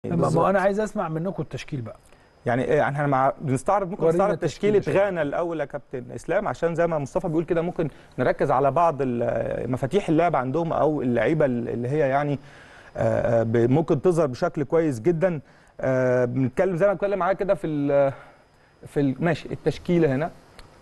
ما ما انا عايز اسمع منكم التشكيل بقى يعني ايه يعني احنا مع بنستعرض ممكن ورينا نستعرض التشكيلة تشكيله غانا الاول يا كابتن اسلام عشان زي ما مصطفى بيقول كده ممكن نركز على بعض ال- مفاتيح اللعب عندهم او اللعيبه اللي هي يعني آه، آه، ب- ممكن تظهر بشكل كويس جدا آه، بنتكلم زي ما اتكلم معاك كده في ال في ال ماشي التشكيله هنا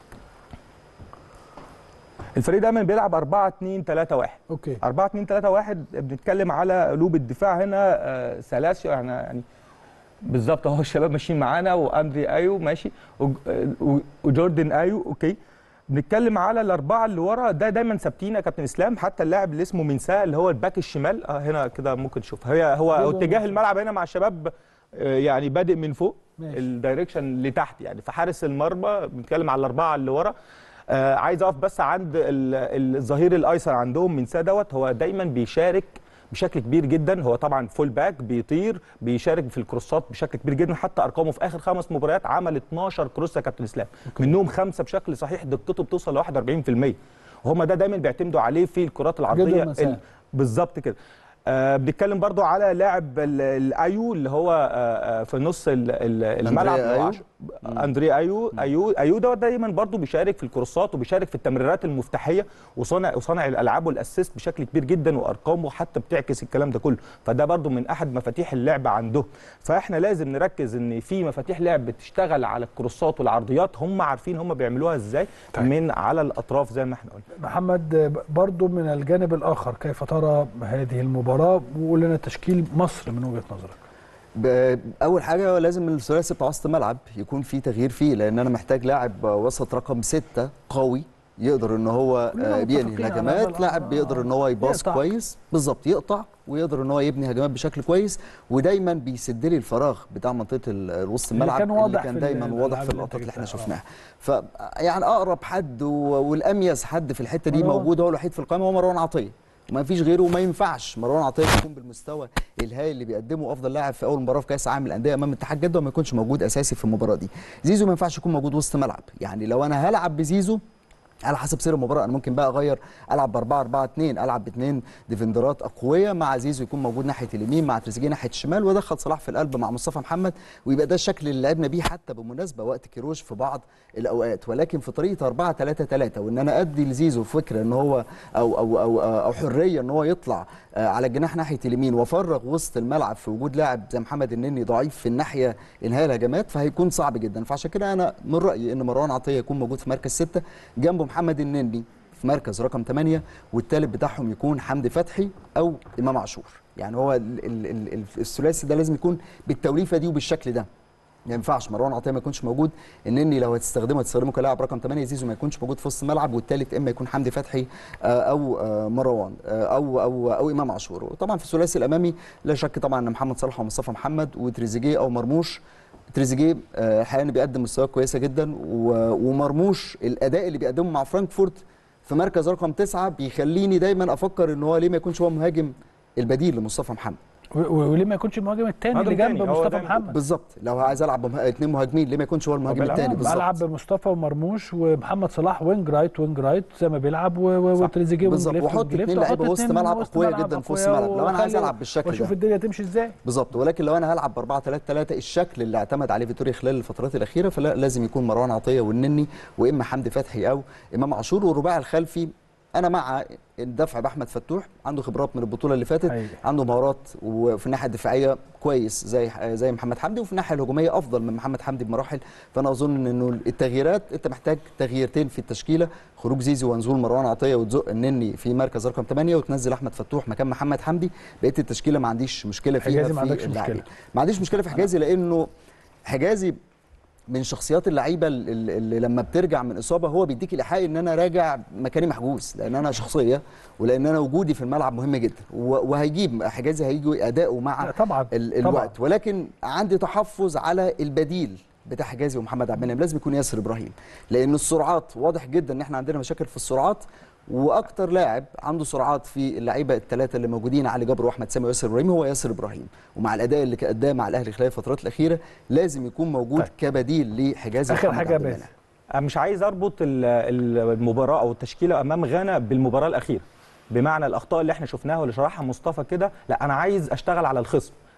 الفريق دايما بيلعب 4 2 3 1 اوكي 4 2 3 1 بنتكلم على قلوب الدفاع هنا آه، سلاسيو يعني يعني بالظبط اهو الشباب ماشيين معانا واندري ايو ماشي وج- و- وجوردن ايو اوكي بنتكلم على الاربعه اللي ورا ده دايما ثابتين يا كابتن اسلام حتى اللاعب اللي اسمه منساه اللي هو الباك الشمال اه هنا كده ممكن تشوف هي هو جوردن اتجاه منساه. الملعب هنا مع الشباب آه، يعني بادئ من فوق ماشي. الدايركشن لتحت يعني في حارس المرمى بنتكلم على الاربعه اللي ورا آه عايز اقف بس عند ال- الظهير الايسر عندهم منساه دوت هو دايما بيشارك بشكل كبير جدا هو طبعا فول باك بيطير بيشارك في الكروسات بشكل كبير جدا حتى ارقامه في اخر خمس مباريات عمل 12 كروس يا كابتن اسلام منهم خمسه بشكل صحيح دقته بتوصل ل 41% وهم ده دايما بيعتمدوا عليه في الكرات العرضيه منساه. ال- بالظبط كده آه بنتكلم برضو على لاعب ال- الايو اللي هو آه آه في نص ال- ال- الملعب أندريا أيو. وعش- اندري ايو ايو ايو ده دايما برضو بيشارك في الكروسات وبيشارك في التمريرات المفتاحيه وصانع وصانع الالعاب والاسيست بشكل كبير جدا وارقامه حتى بتعكس الكلام ده كله فده برضو من احد مفاتيح اللعب عنده فاحنا لازم نركز ان في مفاتيح لعب بتشتغل على الكروسات والعرضيات هم عارفين هم بيعملوها ازاي طيب. من على الاطراف زي ما احنا قلنا محمد برضو من الجانب الاخر كيف ترى هذه المباراه وقول لنا تشكيل مصر من وجهه نظرك ب- اول حاجه لازم الثلاثي بتاع وسط الملعب يكون في تغيير فيه لان انا محتاج لاعب وسط رقم ستة قوي يقدر ان هو كلنا آه، بينهي متفقين على هذا الهجمات الأمر. لاعب بيقدر ان هو يباص يقطع. كويس بالظبط يقطع ويقدر ان هو يبني هجمات بشكل كويس ودايما بيسد لي الفراغ بتاع منطقه ال- الوسط اللي الملعب كان واضح اللي كان في دايما ال- واضح الألعاب في اللي اللقطات أنت اللي احنا جبتها. شفناها ف يعني اقرب حد و- والاميز حد في الحته دي مروان. موجود هو الوحيد في القائمه هو مروان عطيه وما فيش غيره وما ينفعش مروان عطيه يكون بالمستوى الهائل اللي بيقدمه افضل لاعب في اول مباراه في كاس العالم للانديه امام اتحاد جده وما يكونش موجود اساسي في المباراه دي زيزو ما ينفعش يكون موجود وسط ملعب يعني لو انا هلعب بزيزو على حسب سير المباراه انا ممكن بقى اغير العب ب 4 4 2 العب باثنين ديفندرات اقوياء مع زيزو يكون موجود ناحيه اليمين مع تريزيجيه ناحيه الشمال وادخل صلاح في القلب مع مصطفى محمد ويبقى ده الشكل اللي لعبنا بيه حتى بالمناسبه وقت كيروش في بعض الاوقات ولكن في طريقه 4 3 3 وان انا ادي لزيزو فكره ان هو او او او او حريه ان هو يطلع آه، على الجناح ناحيه اليمين وافرغ وسط الملعب في وجود لاعب زي محمد النني ضعيف في الناحيه انهاء الهجمات فهيكون صعب جدا فعشان كده انا من رايي ان مروان عطيه يكون موجود في مركز ستة جنبه محمد النني في مركز رقم 8 والثالث بتاعهم يكون حمدي فتحي او امام عاشور يعني هو ال- ال- ال- ال- الثلاثي ده لازم يكون بالتوليفه دي وبالشكل ده ما ينفعش مروان عطيه ما يكونش موجود النني لو هتستخدمه هتستخدمه كلاعب رقم 8 زيزو ما يكونش موجود في وسط الملعب والثالث اما يكون حمدي فتحي آه، او آه، مروان آه، او او او امام عاشور وطبعا في الثلاثي الامامي لا شك طبعا ان محمد صلاح ومصطفى محمد وتريزيجيه او مرموش تريزيجيه آه، الحقيقه إنه بيقدم مستويات كويسه جدا و- ومرموش الاداء اللي بيقدمه مع فرانكفورت في مركز رقم تسعة بيخليني دايما افكر ان هو ليه ما يكونش هو مهاجم البديل لمصطفى محمد و- و- وليه ما يكونش المهاجم الثاني مهاجم اللي جنب تاني، هو مصطفى دايما- محمد بالظبط لو عايز العب بمه... اثنين مهاجمين ليه ما يكونش هو المهاجم بيلعب- الثاني بالظبط بلعب بمصطفى ومرموش ومحمد صلاح وينج رايت وينج رايت زي ما بيلعب و- و- صح. وتريزيجيه وينج بالظبط ليفت واحط وينج ليفت اثنين لعيبه وأحط وسط اتنين ملعب وسط اقوياء ملعب جدا في وسط أقوياء الملعب لو انا عايز وأخلي- العب بالشكل واشوف ده الدنيا تمشي ازاي بالظبط ولكن لو انا هلعب ب 4 3 3 الشكل اللي اعتمد عليه فيتوريا خلال الفترات الاخيره فلا لازم يكون مروان عطيه والنني واما حمدي فتحي او امام عاشور والرباعي الخلفي انا مع الدفع باحمد فتوح عنده خبرات من البطوله اللي فاتت حقيقي. عنده مهارات وفي الناحيه الدفاعيه كويس زي زي محمد حمدي وفي الناحيه الهجوميه افضل من محمد حمدي بمراحل فانا اظن انه التغييرات انت محتاج تغييرتين في التشكيله خروج زيزو ونزول مروان عطيه وتزق النني في مركز رقم 8 وتنزل احمد فتوح مكان محمد حمدي بقيه التشكيله ما عنديش مشكله فيها حجازي ما في عندكش اللاعبين. مشكلة. ما عنديش مشكله في حجازي لانه حجازي من شخصيات اللعيبه اللي, اللي لما بترجع من اصابه هو بيديك الايحاء ان انا راجع مكاني محجوز لان انا شخصيه ولان انا وجودي في الملعب مهم جدا و- وهيجيب حجازي هيجي اداؤه مع لا، طبعا ال الوقت ولكن عندي تحفظ على البديل بتاع حجازي ومحمد عبد المنعم لازم يكون ياسر ابراهيم لان السرعات واضح جدا ان احنا عندنا مشاكل في السرعات واكتر لاعب عنده سرعات في اللعيبه الثلاثه اللي موجودين علي جبر واحمد سامي وياسر ابراهيم هو ياسر ابراهيم ومع الاداء اللي اداه مع الاهلي خلال الفترات الاخيره لازم يكون موجود طيب. طيب. كبديل لحجازي اخر ومحمد حاجه يا عبد باسم المنعم. أنا مش عايز اربط ال- ال- المباراه او التشكيله امام غانا بالمباراه الاخيره بمعنى الاخطاء اللي احنا شفناها واللي شرحها مصطفى كده لا انا عايز اشتغل على الخصم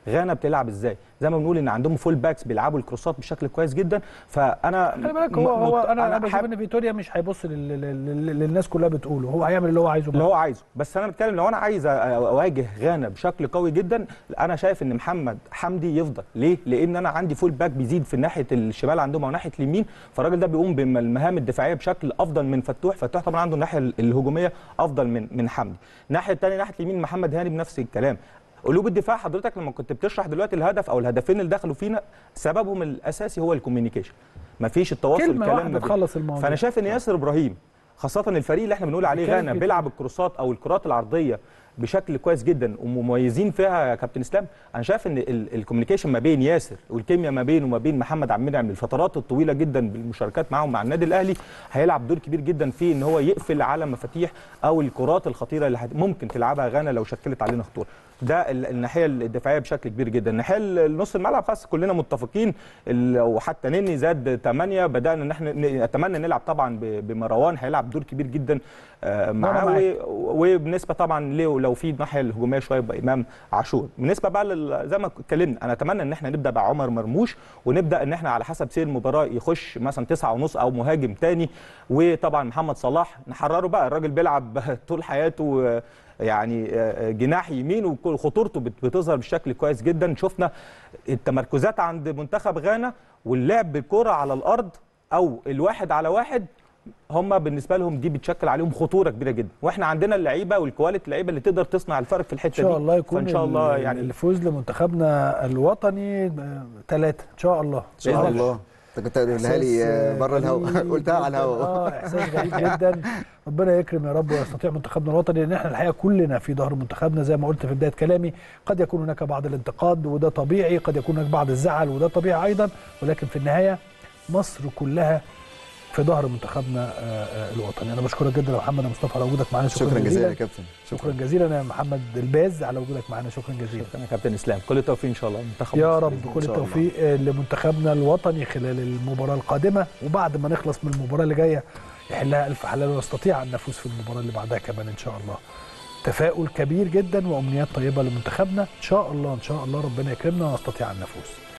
غانا بتلعب ازاي زي ما بنقول ان عندهم فول باكس بيلعبوا الكروسات بشكل كويس جدا فانا خلي بالك هو م- هو مت- انا انا بشوف حابب- ان فيتوريا مش هيبص لل- لل- لل- للناس كلها بتقوله هو هيعمل اللي هو عايزه اللي بقى. هو عايزه بس انا بتكلم لو انا عايز أ- اواجه غانا بشكل قوي جدا انا شايف ان محمد حمدي يفضل ليه لان انا عندي فول باك بيزيد في ناحيه الشمال عندهم او ناحيه اليمين فالراجل ده بيقوم بالمهام الدفاعيه بشكل افضل من فتوح فتوح طبعا عنده الناحيه الهجوميه افضل من من حمدي الناحيه الثانيه ناحيه اليمين محمد هاني بنفس الكلام قلوب الدفاع حضرتك لما كنت بتشرح دلوقتي الهدف او الهدفين اللي دخلوا فينا سببهم الاساسي هو الكوميونيكيشن مفيش التواصل كلمه الكلام واحده ما بين- تخلص الموضوع فانا شايف ان ياسر ابراهيم خاصه الفريق اللي احنا بنقول عليه بيتكلم غانا في- بيلعب الكروسات او الكرات العرضيه بشكل كويس جدا ومميزين فيها يا كابتن اسلام انا شايف ان ال- الكوميونيكيشن ما بين ياسر والكيمياء ما بينه وما بين محمد عبد المنعم الفترات الطويله جدا بالمشاركات معاهم مع النادي الاهلي هيلعب دور كبير جدا في ان هو يقفل على مفاتيح او الكرات الخطيره اللي هت- ممكن تلعبها غانا لو شكلت علينا خطوره ده ال- الناحيه الدفاعيه بشكل كبير جدا الناحيه ال- نص الملعب خلاص كلنا متفقين ال- وحتى نني زاد 8 بدانا ان احنا ن- نتمنى نلعب طبعا ب- بمروان هيلعب دور كبير جدا آه، معاه معاك. و- وبالنسبه طبعا ليه لو في الناحيه الهجوميه شويه يبقى امام عاشور بالنسبه بقى لل- زي ما اتكلمنا انا اتمنى ان احنا نبدا بعمر مرموش ونبدا ان احنا على حسب سير المباراه يخش مثلا تسعة ونص او مهاجم تاني وطبعا محمد صلاح نحرره بقى الراجل بيلعب طول حياته آه، يعني آه، جناح يمين وخطورته بت- بتظهر بشكل كويس جدا شفنا التمركزات عند منتخب غانا واللعب بالكره على الارض او الواحد على واحد هم بالنسبه لهم دي بتشكل عليهم خطوره كبيره جدا واحنا عندنا اللعيبه والكواليتي اللعيبه اللي تقدر تصنع الفرق في الحته ان دي شاء الله يكون فان شاء الله ال- يعني الفوز لمنتخبنا الوطني ثلاثة ان شاء الله ان شاء الله انت كنت قولها لي آه، بره الهواء قلتها على الهواء اه احساس غريب جدا ربنا يكرم يا رب ويستطيع منتخبنا الوطني لان احنا الحقيقه كلنا في ظهر منتخبنا زي ما قلت في بدايه كلامي قد يكون هناك بعض الانتقاد وده طبيعي قد يكون هناك بعض الزعل وده طبيعي ايضا ولكن في النهايه مصر كلها في ظهر منتخبنا آه، آه، الوطني انا بشكرك جدا يا محمد مصطفى على وجودك معانا شكرا, شكرا جزيلا يا كابتن شكرا جزيلا يا محمد الباز على وجودك معانا شكرا جزيلا شكرا يا كابتن اسلام كل التوفيق ان شاء الله منتخب يا مصر رب بإذن الله. كل إن شاء الله. التوفيق آه، لمنتخبنا الوطني خلال المباراة القادمة وبعد ما نخلص من المباراة اللي جاية يحلها ألف حلال ويستطيع أن نفوز في المباراة اللي بعدها كمان إن شاء الله تفاؤل كبير جدا وأمنيات طيبة لمنتخبنا إن شاء الله إن شاء الله ربنا يكرمنا ونستطيع أن نفوز